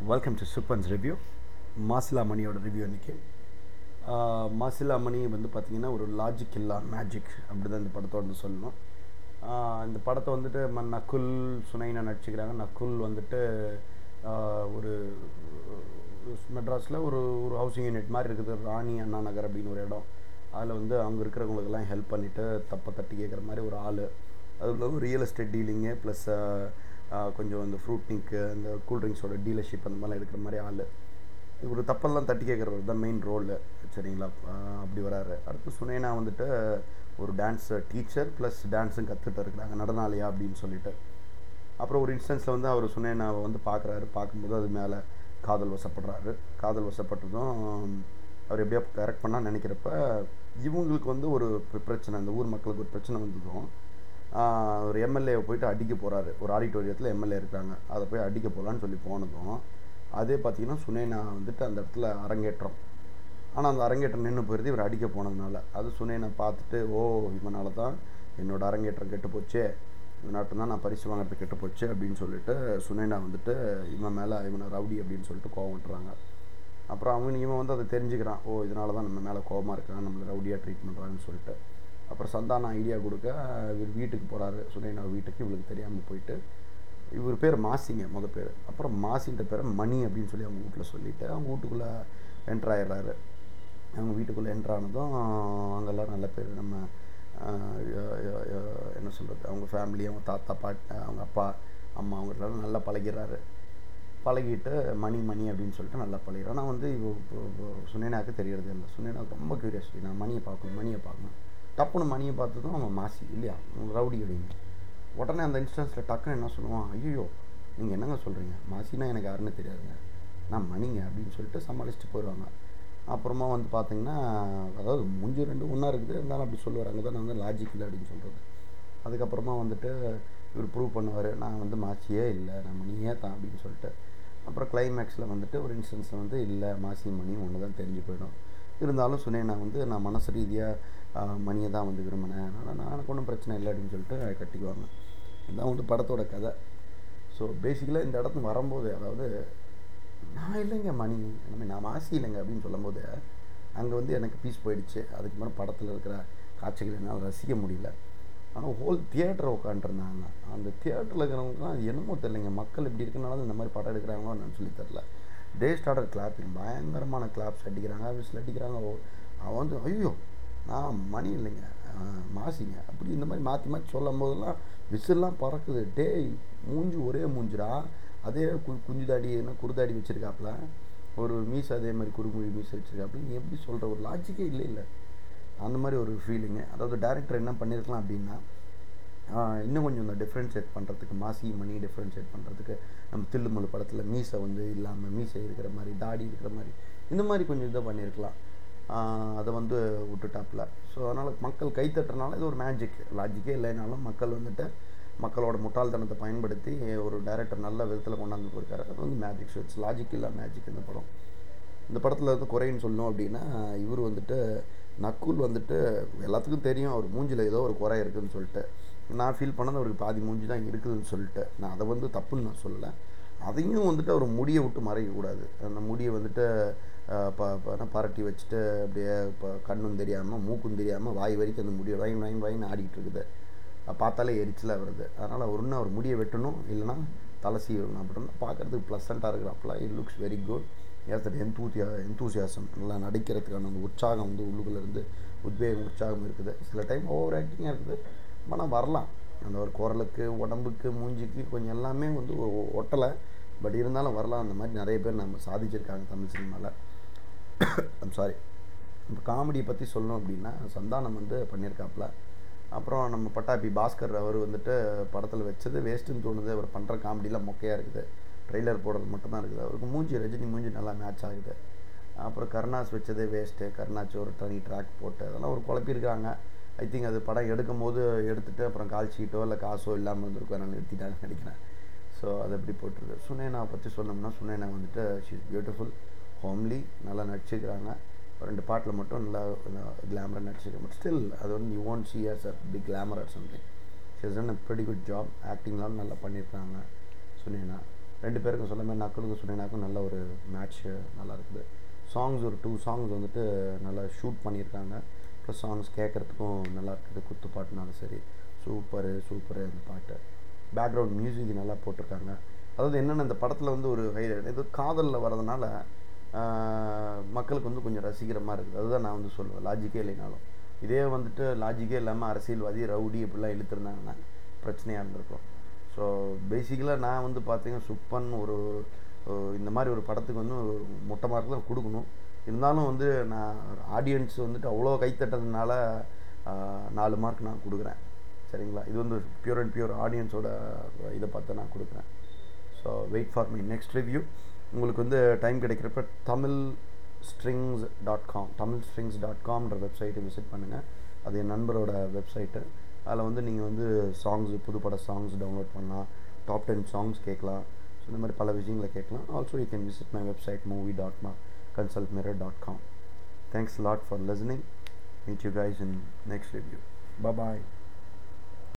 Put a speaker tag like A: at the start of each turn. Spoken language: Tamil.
A: வெல்கம் டு சுப்பன்ஸ் ரிவ்யூ மாசிலா மணியோட ரிவ்யூ இன்றைக்கி மாசிலா மணி வந்து பார்த்திங்கன்னா ஒரு லாஜிக் இல்லா மேஜிக் அப்படி தான் இந்த படத்தை வந்து சொல்லணும் ஆஹ் இந்த படத்தை வந்துட்டு ம நக்குல் சுனைனா நடிச்சுக்கிறாங்க நக்குல் வந்துட்டு ஆஹ் ஒரு மெட்ராஸில் ஒரு ஒரு ஹவுசிங் யூனிட் மாதிரி இருக்குது ராணி அண்ணா நகர் அப்படின்னு ஒரு இடம் அதில் வந்து அங்கே இருக்கிறவங்களுக்கெல்லாம் ஹெல்ப் பண்ணிவிட்டு தப்பை தட்டி கேட்குற மாதிரி ஒரு ஆள் அது இல்லாமல் ரியல் எஸ்டேட் டீலிங்கு ப்ளஸ் கொஞ்சம் இந்த ஃப்ரூட் நிங்க்கு இந்த கூல்ட்ரிங்க்ஸோட டீலர்ஷிப் அந்த மாதிரிலாம் எடுக்கிற மாதிரி ஆள் ஒரு தப்பெல்லாம் தட்டி கேட்குறவர் தான் மெயின் ரோலு சரிங்களா ஆஹ் அப்படி வராரு அடுத்து சுனேனா வந்துட்டு ஒரு டான்ஸ் டீச்சர் ப்ளஸ் டான்ஸும் கற்றுட்டு இருக்கிறாங்க நடனாளியா அப்படின்னு சொல்லிட்டு அப்புறம் ஒரு இன்ஸ்டன்ஸில் வந்து அவர் சுனேனாவை வந்து பார்க்குறாரு பார்க்கும்போது அது மேலே காதல் வசப்படுறாரு காதல் வசப்பட்டதும் அவர் எப்படியோ கரெக்ட் பண்ணால் நினைக்கிறப்ப இவங்களுக்கு வந்து ஒரு பிர- பிரச்சனை இந்த ஊர் மக்களுக்கு ஒரு பிரச்சனை வந்ததும் ஆஹ் ஒரு எம்எல்ஏவை போயிட்டு அடிக்க போகிறாரு ஒரு ஆடிட்டோரியத்தில் எம்எல்ஏ இருக்காங்க அதை போய் அடிக்க போகலான்னு சொல்லி போனதும் அதே பார்த்தீங்கன்னா சுனேனா வந்துட்டு அந்த இடத்துல அரங்கேற்றம் ஆனால் அந்த அரங்கேற்றம் நின்று போயிருது இவர் அடிக்க போனதுனால அது சுனேனை பார்த்துட்டு ஓ இவனால தான் என்னோட அரங்கேற்றம் கெட்டு போச்சே இவனாட்டம் தான் நான் பரிசு வாங்குறது கெட்டு போச்சு அப்படின்னு சொல்லிட்டு சுனேனா வந்துட்டு இவன் மேலே இவனை ரவுடி அப்படின்னு சொல்லிட்டு கோவம் விட்டுறாங்க அப்புறம் அவன் இவன் வந்து அதை தெரிஞ்சுக்கிறான் ஓ இதனால தான் நம்ம மேலே கோவமாக இருக்கான் நம்மளை ரவுடியாக ட்ரீட் பண்ணுறாங்கன்னு சொல்லிட்டு அப்புறம் சந்தானம் ஐடியா கொடுக்க இவர் வீட்டுக்கு போகிறாரு சுனேனா வீட்டுக்கு இவளுக்கு தெரியாமல் போயிட்டு இவர் பேர் மாசிங்க முத பேர் அப்புறம் மாசின்ற பேரை மணி அப்படின்னு சொல்லி அவங்க வீட்டில் சொல்லிவிட்டு அவங்க வீட்டுக்குள்ளே என்ட்ரு ஆயிடுறாரு அவங்க வீட்டுக்குள்ளே என்ட்ரு ஆனதும் அங்கெல்லாம் நல்ல பேர் நம்ம ஆஹ், ய- ய- ய- என்ன சொல்கிறது அவங்க ஃபேமிலி அவங்க தாத்தா பாட் அவங்க அப்பா அம்மா அவங்க எல்லாரும் நல்லா பழகிறாரு பழகிட்டு மணி மணி அப்படின்னு சொல்லிட்டு நல்லா பழகிறான் ஆனால் வந்து இவ இப்போ- இப்போ சுனேனாக்கு தெரியறது இல்லை சுனேனாக்கு ரொம்ப க்யூரியாசிட்டி நான் மணியை பார்க்கணும் மணியை பார்க்கணும் டப்புன்னு மணியை பார்த்ததும் அவன் மாசி இல்லையா அவன் ரவுடி அப்படின்னு உடனே அந்த இன்ஸ்டன்ஸில் டக்குன்னு என்ன சொல்லுவான் ஐயோ நீங்கள் என்னங்க சொல்கிறீங்க மாசினா எனக்கு யாருன்னு தெரியாதுங்க நான் மணிங்க அப்படின்னு சொல்லிட்டு சமாளிச்சுட்டு போயிடுவாங்க அப்புறமா வந்து பார்த்தீங்கன்னா அதாவது மூஞ்சி ரெண்டு ஒன்றா இருக்குது இருந்தாலும் அப்படி சொல்லுவார் அங்கே தான் நான் வந்து லாஜிக் இல்லை அப்படின்னு சொல்கிறது அதுக்கப்புறமா வந்துட்டு இவர் ப்ரூவ் பண்ணுவார் நான் வந்து மாசியே இல்லை நான் மணியே தான் அப்படின்னு சொல்லிட்டு அப்புறம் கிளைமேக்ஸில் வந்துட்டு ஒரு இன்ஸ்டன்ஸில் வந்து இல்லை மாசி மணி ஒன்று தான் தெரிஞ்சு போயிடும் இருந்தாலும் சுனேனா வந்து நான் மனசு ரீதியாக மணியை தான் வந்து விரும்பினேன் அதனால் நான் எனக்கு ஒன்றும் பிரச்சனை இல்லை அப்படின்னு சொல்லிட்டு கட்டிக்குவாங்க இதுதான் வந்து படத்தோட கதை ஸோ பேசிக்கலாக இந்த இடத்துக்கு வரும்போது அதாவது நான் இல்லைங்க மணி நம்ம நான் மாசி இல்லைங்க அப்படின்னு சொல்லும்போது அங்கே வந்து எனக்கு பீஸ் போயிடுச்சு அதுக்கு மேலே படத்தில் இருக்கிற காட்சிகள் என்னால் ரசிக்க முடியல ஆனால் ஹோல் தியேட்டர் உட்காந்துருந்தாங்க அந்த தியேட்டரில் இருக்கிறவங்கலாம் என்னமோ தெரியலைங்க மக்கள் இப்படி இருக்கனால தான் இந்த மாதிரி படம் எடுக்கிறாங்களோ நான் சொல்லி தெரில டே ஸ்டார்டர் கிளாப்பிங் பயங்கரமான கிளாப்ஸ் அடிக்கிறாங்க விசில் அடிக்கிறாங்க ஓ, அவன் வந்து ஐயோ நான் மணி இல்லைங்க ஆஹ், மாசிங்க அப்படி இந்த மாதிரி மாற்றி மாற்றி சொல்லும் போதெல்லாம் விசில்லாம் பறக்குது டேய் மூஞ்சி ஒரே மூஞ்சிடா அதே கு குஞ்சு தாடி என்ன குறுதாடி வச்சுருக்காப்புல ஒரு மீஸ் அதே மாதிரி குறுமொழி மீஸ் வச்சுருக்காப்புல நீ எப்படி சொல்கிற ஒரு லாஜிக்கே இல்லை இல்லை அந்த மாதிரி ஒரு ஃபீலிங்கு அதாவது டேரக்டர் என்ன பண்ணியிருக்கலாம் அப்படின்னா ஆஹ், இன்னும் கொஞ்சம் இந்த டிஃப்ரென்ஷியேட் பண்ணுறதுக்கு மாசி மணி டிஃப்ரென்ஷியேட் பண்ணுறதுக்கு நம்ம தில்லுமுள்ளு படத்தில் மீசை வந்து இல்லாமல் மீசை இருக்கிற மாதிரி தாடி இருக்கிற மாதிரி இந்த மாதிரி கொஞ்சம் இதை பண்ணியிருக்கலாம் ஆஹ், அதை வந்து விட்டுட்டாப்புல ஸோ அதனால் மக்கள் கைத்தட்டுறனால இது ஒரு மேஜிக் லாஜிக்கே இல்லைனாலும் மக்கள் வந்துட்டு மக்களோட முட்டாள்தனத்தை பயன்படுத்தி ஒரு டைரக்டர் நல்ல விதத்தில் கொண்டாந்து போயிருக்காரு அது வந்து மேஜிக் ஸோ இட்ஸ் லாஜிக் இல்லை மேஜிக் இந்த படம் இந்த படத்தில் வந்து குறைன்னு சொல்லணும் அப்படின்னா இவர் வந்துட்டு நக்குல் வந்துட்டு எல்லாத்துக்கும் தெரியும் அவர் மூஞ்சில் ஏதோ ஒரு குறை இருக்குதுன்னு சொல்லிட்டு நான் ஃபீல் பண்ணது அவருக்கு பாதி மூஞ்சி தான் இருக்குதுன்னு சொல்லிட்டு நான் அதை வந்து தப்புன்னு நான் சொல்லலை அதையும் வந்துட்டு அவர் முடியை விட்டு மறைக்கக்கூடாது அந்த முடியை வந்துட்டு அஹ், ப ப- பரட்டி வச்சுட்டு அப்படியே இப்போ கண்ணும் தெரியாமல் மூக்கும் தெரியாமல் வாய் வரைக்கும் அந்த முடியை வாங்கி வாங்கி வாங்கி ஆடிக்கிட்டு இருக்குது அது பார்த்தாலே எரிச்சலாக வருது அதனால் ஒன்று அவர் முடியை வெட்டணும் இல்லைன்னா தலை சீவணும் அப்படின்னா பார்க்குறதுக்கு ப்ளசண்ட்டாக இருக்கிறாப்புல it looks very good as that எந்தூசியா எந்தூசியாசம் நல்லா நடிக்கிறதுக்கான அந்த உற்சாகம் வந்து உள்ளுக்குள்ள இருந்து உத்வேகம் உற்சாகம் இருக்குது சில டைம் ஓவர் ஆக்டிங்காக இருக்குது ஆனால் வரலாம் அந்த ஒரு குரலுக்கு உடம்புக்கு மூஞ்சிக்கு கொஞ்சம் எல்லாமே வந்து ஒ- ஒட்டலை பட் இருந்தாலும் வரலாம் அந்த மாதிரி நிறைய பேர் நம்ம சாதிச்சிருக்காங்க தமிழ் சினிமாவில் ஐம் சாரி இப்போ காமெடியை பற்றி சொல்லணும் அப்படின்னா சந்தானம் வந்து பண்ணியிருக்காப்புல அப்புறம் நம்ம பட்டாபி பாஸ்கர் அவர் வந்துட்டு படத்தில் வச்சது வேஸ்ட்டுன்னு தோணுது அவர் பண்ணுற காமெடிலாம் மொக்கையாக இருக்குது ட்ரெய்லர் போடுறது மட்டும்தான் இருக்குது அவருக்கு மூஞ்சி ரஜினி மூஞ்சி நல்லா மேட்ச் ஆகுது அப்புறம் கருணாஸ் வச்சதே வேஸ்ட்டு கருணாச்சு ஒரு தனி ட்ராக் போட்டு அதெல்லாம் ஒரு குழப்பியிருக்காங்க ஐ திங்க் அது படம் எடுக்கும் போது எடுத்துட்டு அப்புறம் கால் ஷீட்டோ இல்லை காசோ இல்லாமல் இருந்திருக்கும் நான் நிறுத்திட்டாங்க நினைக்கிறேன் ஸோ அது எப்படி போட்டுருக்கு சுனேனா பற்றி சொன்னோம்னா சுனேனா வந்துட்டு ஷீ இஸ் பியூட்டிஃபுல் ஹோம்லி நல்லா நடிச்சிருக்கிறாங்க ரெண்டு பாட்டில் மட்டும் நல்லா கிளாமராக நடிச்சிருக்கேன் பட் ஸ்டில் அது வந்து you won't see as a big glamour or something she has done a pretty good job ஆக்டிங்லாம் நல்லா பண்ணியிருக்காங்க சுனேனா ரெண்டு பேருக்கும் சொன்ன மாதிரி நக்கலுக்கு சொன்னீங்கன்னாக்கும் நல்ல ஒரு மேட்ச் நல்லா இருக்குது சாங்ஸ் ஒரு டூ சாங்ஸ் வந்துட்டு நல்லா ஷூட் பண்ணியிருக்காங்க ப்ளஸ் சாங்ஸ் கேட்குறதுக்கும் நல்லா இருக்குது குத்துப்பாட்டுனாலும் சரி சூப்பரு சூப்பரு அந்த பாட்டு பேக்ரவுண்ட் மியூசிக் நல்லா போட்டிருக்காங்க அதாவது என்னென்ன இந்த படத்தில் வந்து ஒரு ஹைலைட் இது காதலில் வரதுனால ஆஹ், மக்களுக்கு வந்து கொஞ்சம் ரசிக்கிற மாதிரி இருக்குது அதுதான் நான் வந்து சொல்லுவேன் லாஜிக்கே இல்லைனாலும் இதே வந்துட்டு லாஜிக்கே இல்லாமல் அரசியல்வாதி ரவுடி இப்படிலாம் இழுத்துருந்தாங்கன்னா பிரச்சனையாக இருந்திருக்கும் ஸோ பேசிக்கலாக நான் வந்து பார்த்தீங்கன்னா சுப்பன் ஒரு ஒரு இந்த மாதிரி ஒரு படத்துக்கு வந்து ஒரு மொட்டை மார்க் தான் கொடுக்கணும் இருந்தாலும் வந்து நான் ஆடியன்ஸ் வந்துட்டு அவ்வளோ கைத்தட்டதுனால ஆஹ், நாலு மார்க் நான் கொடுக்குறேன் சரிங்களா இது வந்து பியூர் அண்ட் பியூர் ஆடியன்ஸோட இதை பார்த்து நான் கொடுக்குறேன் so wait for my next review உங்களுக்கு வந்து டைம் கிடைக்கிறப்ப Tamil strings dot com Tamil strings dot காம்ன்ற வெப்சைட்டை விசிட் பண்ணுங்கள் அது என் நண்பரோட வெப்சைட்டு அதில் வந்து நீங்கள் வந்து சாங்ஸ் புதுப்பட சாங்ஸ் டவுன்லோட் பண்ணலாம் டாப் டென் சாங்ஸ் கேட்கலாம் ஸோ இந்த மாதிரி பல விஷயங்களை கேட்கலாம் also you can visit my website movie dot மா consult mirror dot com thanks lot for listening meet you guys in next review bye